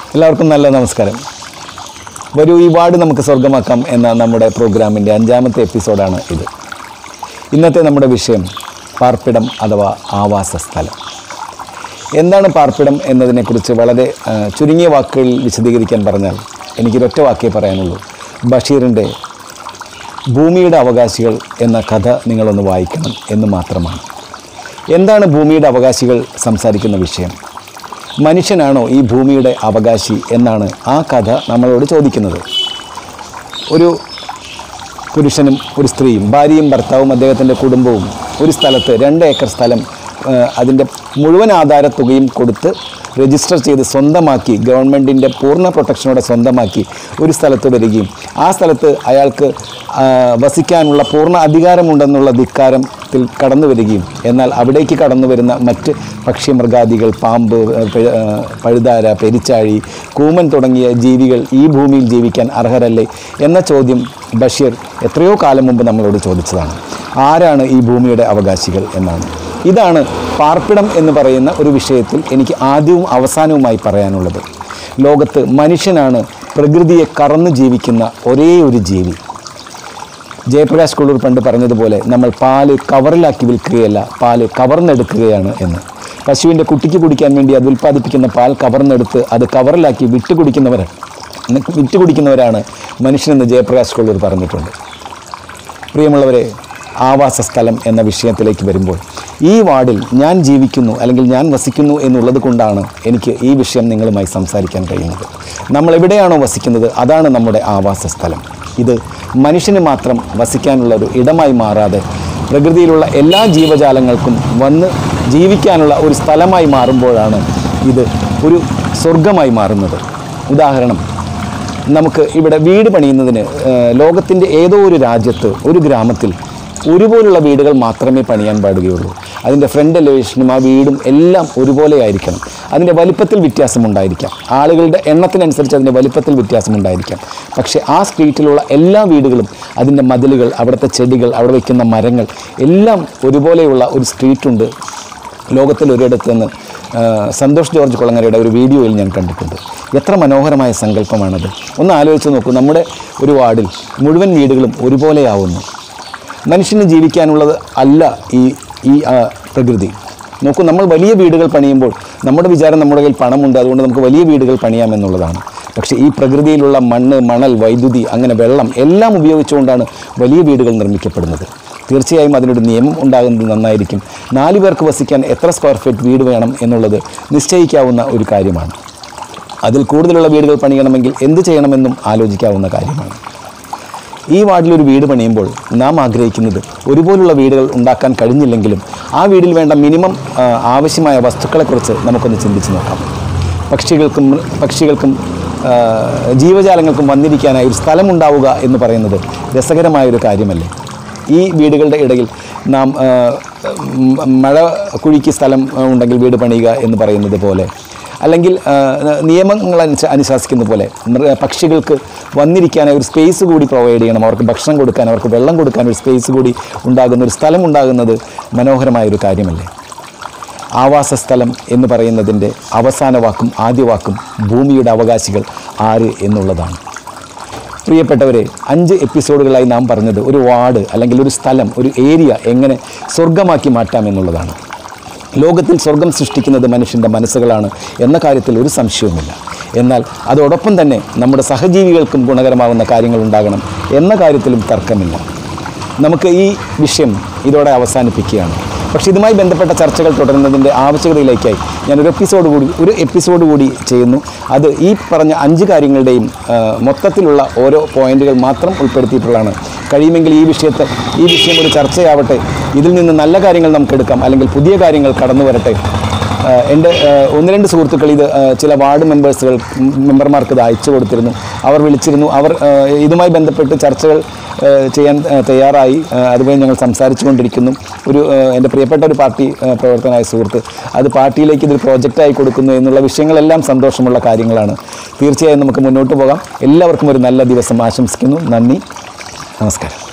എല്ലാവർക്കും നല്ല നമസ്കാരം വരൂ ഈ വാർഡ് നമുക്ക് സ്വർഗമാക്കാം എന്ന നമ്മുടെ പ്രോഗ്രാമിൻ്റെ അഞ്ചാമത്തെ എപ്പിസോഡാണ് ഇത് ഇന്നത്തെ നമ്മുടെ വിഷയം പാർപ്പിടം അഥവാ ആവാസ സ്ഥലം എന്താണ് പാർപ്പിടം എന്നതിനെക്കുറിച്ച് വളരെ ആ, ചുരുങ്ങിയ വാക്കുകളിൽ വിശദീകരിക്കാൻ പറഞ്ഞാൽ എനിക്കൊരൊറ്റ വാക്കേ പറയാനുള്ളൂ ബഷീറിൻ്റെ ഭൂമിയുടെ അവകാശികൾ എന്ന കഥ നിങ്ങളൊന്ന് വായിക്കണം എന്ന് മാത്രമാണ് എന്താണ് ഭൂമിയുടെ അവകാശികൾ സംസാരിക്കുന്ന വിഷയം മനുഷ്യനാണോ ഈ ഭൂമിയുടെ അവകാശി എന്നാണ് ആ കഥ നമ്മളോട് ചോദിക്കുന്നത് ഒരു പുരുഷനും ഒരു സ്ത്രീയും ഭാര്യയും ഭർത്താവും അദ്ദേഹത്തിൻ്റെ കുടുംബവും ഒരു സ്ഥലത്ത് രണ്ട് ഏക്കർ സ്ഥലം ആ, അതിൻ്റെ മുഴുവൻ ആധാരത്തുകയും കൊടുത്ത് രജിസ്റ്റർ ചെയ്ത് സ്വന്തമാക്കി ഗവൺമെൻറ്റിൻ്റെ പൂർണ്ണ പ്രൊട്ടക്ഷനോടെ സ്വന്തമാക്കി ഒരു സ്ഥലത്ത് വരികയും ആ സ്ഥലത്ത് അയാൾക്ക് ആ, വസിക്കാനുള്ള പൂർണ്ണ അധികാരമുണ്ടെന്നുള്ള ധിക്കാരത്തിൽ കടന്നു വരികയും എന്നാൽ അവിടേക്ക് കടന്നു വരുന്ന മറ്റ് പക്ഷിമൃഗാദികൾ പാമ്പ് ആ, പെ- ആ, പഴുതാര പെരിച്ചാഴി കൂമൻ തുടങ്ങിയ ജീവികൾ ഈ ഭൂമിയിൽ ജീവിക്കാൻ അർഹരല്ലേ എന്ന ചോദ്യം ബഷീർ എത്രയോ കാലം മുമ്പ് നമ്മളോട് ചോദിച്ചതാണ് ആരാണ് ഈ ഭൂമിയുടെ അവകാശികൾ എന്നാണ് ഇതാണ് പാർപ്പിടം എന്ന് പറയുന്ന ഒരു വിഷയത്തിൽ എനിക്ക് ആദ്യവും അവസാനവുമായി പറയാനുള്ളത് ലോകത്ത് മനുഷ്യനാണ് പ്രകൃതിയെ കറന്നു ജീവിക്കുന്ന ഒരേ ഒരു ജീവി ജയപ്രകാശ് കൊള്ളൂർ പണ്ട് പറഞ്ഞതുപോലെ നമ്മൾ പാല് കവറിലാക്കി വിൽക്കുകയല്ല പാല് കവർന്നെടുക്കുകയാണ് എന്ന് പശുവിൻ്റെ കുട്ടിക്ക് കുടിക്കാൻ വേണ്ടി അത് ഉൽപ്പാദിപ്പിക്കുന്ന പാൽ കവർന്നെടുത്ത് അത് കവറിലാക്കി വിട്ടുകുടിക്കുന്നവരാണ് വിറ്റുകുടിക്കുന്നവരാണ് മനുഷ്യനെന്ന് ജയപ്രകാശ് കൊള്ളൂർ പറഞ്ഞിട്ടുണ്ട് പ്രിയമുള്ളവരെ ആവാസ സ്ഥലം എന്ന വിഷയത്തിലേക്ക് വരുമ്പോൾ ഈ വാർഡിൽ ഞാൻ ജീവിക്കുന്നു അല്ലെങ്കിൽ ഞാൻ വസിക്കുന്നു എന്നുള്ളത് കൊണ്ടാണ് എനിക്ക് ഈ വിഷയം നിങ്ങളുമായി സംസാരിക്കാൻ കഴിയുന്നത് നമ്മൾ എവിടെയാണോ വസിക്കുന്നത് അതാണ് നമ്മുടെ ആവാസ സ്ഥലം ഇത് മനുഷ്യന് മാത്രം വസിക്കാനുള്ള ഒരു ഇടമായി മാറാതെ പ്രകൃതിയിലുള്ള എല്ലാ ജീവജാലങ്ങൾക്കും വന്ന് ജീവിക്കാനുള്ള ഒരു സ്ഥലമായി മാറുമ്പോഴാണ് ഇത് ഒരു സ്വർഗമായി മാറുന്നത് ഉദാഹരണം നമുക്ക് ഇവിടെ വീട് പണിയുന്നതിന് ലോകത്തിൻ്റെ ഏതോ ഒരു രാജ്യത്ത് ഒരു ഗ്രാമത്തിൽ ഒരുപോലുള്ള വീടുകൾ മാത്രമേ പണിയാൻ പാടുകയുള്ളൂ അതിൻ്റെ ഫ്രണ്ട് എലിവേഷനും ആ വീടും എല്ലാം ഒരുപോലെ ആയിരിക്കണം അതിൻ്റെ വലിപ്പത്തിൽ വ്യത്യാസമുണ്ടായിരിക്കാം ആളുകളുടെ എണ്ണത്തിനനുസരിച്ച് അതിൻ്റെ വലിപ്പത്തിൽ വ്യത്യാസമുണ്ടായിരിക്കാം പക്ഷേ ആ സ്ട്രീറ്റിലുള്ള എല്ലാ വീടുകളും അതിൻ്റെ മതിലുകൾ അവിടുത്തെ ചെടികൾ അവിടെ വയ്ക്കുന്ന മരങ്ങൾ എല്ലാം ഒരുപോലെയുള്ള ഒരു സ്ട്രീറ്റുണ്ട് ലോകത്തിൽ ഒരിടത്ത് നിന്ന് ആ, സന്തോഷ് ജോർജ് കുളങ്ങരയുടെ ഒരു വീഡിയോയിൽ ഞാൻ കണ്ടിട്ടുണ്ട് എത്ര മനോഹരമായ സങ്കല്പമാണത് ഒന്ന് ആലോചിച്ച് നോക്കൂ നമ്മുടെ ഒരു വാർഡിൽ മുഴുവൻ വീടുകളും ഒരുപോലെയാവുന്നു മനുഷ്യന് ജീവിക്കാനുള്ളത് അല്ല ഈ ഈ ആ, പ്രകൃതി നോക്കൂ നമ്മൾ വലിയ വീടുകൾ പണിയുമ്പോൾ നമ്മുടെ വിചാരം നമ്മുടെ കയ്യിൽ പണമുണ്ട് അതുകൊണ്ട് നമുക്ക് വലിയ വീടുകൾ പണിയാമെന്നുള്ളതാണ് പക്ഷേ ഈ പ്രകൃതിയിലുള്ള മണ്ണ് മണൽ വൈദ്യുതി അങ്ങനെ വെള്ളം എല്ലാം ഉപയോഗിച്ചുകൊണ്ടാണ് വലിയ വീടുകൾ നിർമ്മിക്കപ്പെടുന്നത് തീർച്ചയായും അതിനൊരു നിയമം ഉണ്ടാകുന്നത് നന്നായിരിക്കും നാല് പേർക്ക് വസിക്കാൻ എത്ര സ്ക്വയർ ഫീറ്റ് വീട് വേണം എന്നുള്ളത് നിശ്ചയിക്കാവുന്ന ഒരു കാര്യമാണ് അതിൽ കൂടുതലുള്ള വീടുകൾ പണിയണമെങ്കിൽ എന്ത് ചെയ്യണമെന്നും ആലോചിക്കാവുന്ന കാര്യമാണ് ഈ വാർഡിൽ ഒരു വീട് പണിയുമ്പോൾ നാം ആഗ്രഹിക്കുന്നത് ഒരുപോലുള്ള വീടുകൾ ഉണ്ടാക്കാൻ കഴിഞ്ഞില്ലെങ്കിലും ആ വീടിൽ വേണ്ട മിനിമം ആ, ആവശ്യമായ വസ്തുക്കളെക്കുറിച്ച് നമുക്കൊന്ന് ചിന്തിച്ച് നോക്കാം പക്ഷികൾക്കും പക്ഷികൾക്കും ആ, ജീവജാലങ്ങൾക്കും വന്നിരിക്കാനായി ഒരു സ്ഥലമുണ്ടാവുക എന്ന് പറയുന്നത് രസകരമായൊരു കാര്യമല്ലേ ഈ വീടുകളുടെ ഇടയിൽ നാം ആ, മ- മഴ കുഴിക്ക് സ്ഥലം ആ, ഉണ്ടെങ്കിൽ വീട് പണിയുക എന്ന് പറയുന്നത് പോലെ അല്ലെങ്കിൽ ആ, നിയമങ്ങൾ അനുസ- അനുശാസിക്കുന്ന പോലെ മൃ- പക്ഷികൾക്ക് വന്നിരിക്കാനായി ഒരു സ്പേസ് കൂടി പ്രൊവൈഡ് ചെയ്യണം അവർക്ക് ഭക്ഷണം കൊടുക്കാൻ അവർക്ക് വെള്ളം കൊടുക്കാൻ ഒരു സ്പേസ് കൂടി ഉണ്ടാകുന്ന ഒരു സ്ഥലം ഉണ്ടാകുന്നത് മനോഹരമായൊരു കാര്യമല്ലേ ആവാസ സ്ഥലം എന്ന് പറയുന്നതിൻ്റെ അവസാന വാക്കും ആദ്യ വാക്കും ഭൂമിയുടെ അവകാശികൾ ആര് എന്നുള്ളതാണ് പ്രിയപ്പെട്ടവരെ അഞ്ച് എപ്പിസോഡുകളായി നാം പറഞ്ഞത് ഒരു വാർഡ് അല്ലെങ്കിൽ ഒരു സ്ഥലം ഒരു ഏരിയ എങ്ങനെ സ്വർഗമാക്കി മാറ്റാം എന്നുള്ളതാണ് ലോകത്തിൽ സ്വർഗം സൃഷ്ടിക്കുന്നത് മനുഷ്യൻ്റെ മനസ്സുകളാണ് എന്ന കാര്യത്തിൽ ഒരു സംശയവുമില്ല എന്നാൽ അതോടൊപ്പം തന്നെ നമ്മുടെ സഹജീവികൾക്കും ഗുണകരമാവുന്ന കാര്യങ്ങൾ ഉണ്ടാകണം എന്ന കാര്യത്തിലും തർക്കമില്ല നമുക്ക് ഈ വിഷയം ഇതോടെ അവസാനിപ്പിക്കുകയാണ് പക്ഷേ ഇതുമായി ബന്ധപ്പെട്ട ചർച്ചകൾ തുടരുന്നതിൻ്റെ ആവശ്യകതയിലേക്കായി ഞാൻ ഒരു എപ്പിസോഡ് കൂടി ഒരു എപ്പിസോഡ് കൂടി ചെയ്യുന്നു അത് ഈ പറഞ്ഞ അഞ്ച് കാര്യങ്ങളുടെയും ആ, മൊത്തത്തിലുള്ള ഓരോ പോയിന്റുകൾ മാത്രം ഉൾപ്പെടുത്തിയിട്ടുള്ളതാണ് കഴിയുമെങ്കിൽ ഈ വിഷയത്തെ ഈ വിഷയം ഒരു ചർച്ചയാവട്ടെ ഇതിൽ നിന്ന് നല്ല കാര്യങ്ങൾ നമുക്ക് എടുക്കാം അല്ലെങ്കിൽ പുതിയ കാര്യങ്ങൾ കടന്നു വരട്ടെ ആ, എൻ്റെ ആ, ഒന്ന് രണ്ട് സുഹൃത്തുക്കൾ ഇത് ആ, ചില വാർഡ് മെമ്പേഴ്സുകൾ മെമ്പർമാർക്ക് ഇത് അയച്ചു കൊടുത്തിരുന്നു അവർ വിളിച്ചിരുന്നു അവർ ആ, ഇതുമായി ബന്ധപ്പെട്ട് ചർച്ചകൾ ആ, ചെയ്യാൻ ആ, തയ്യാറായി ആ, അതുപോലെ ഞങ്ങൾ സംസാരിച്ചു കൊണ്ടിരിക്കുന്നു ഒരു ആ, എൻ്റെ പ്രിയപ്പെട്ട ഒരു പാർട്ടി ആ, പ്രവർത്തകനായ സുഹൃത്ത് അത് പാർട്ടിയിലേക്ക് ഇതൊരു പ്രോജക്റ്റായി കൊടുക്കുന്നു എന്നുള്ള വിഷയങ്ങളെല്ലാം സന്തോഷമുള്ള കാര്യങ്ങളാണ് തീർച്ചയായും നമുക്ക് മുന്നോട്ട് പോകാം എല്ലാവർക്കും ഒരു നല്ല ദിവസം ആശംസിക്കുന്നു നന്ദി നമസ്കാരം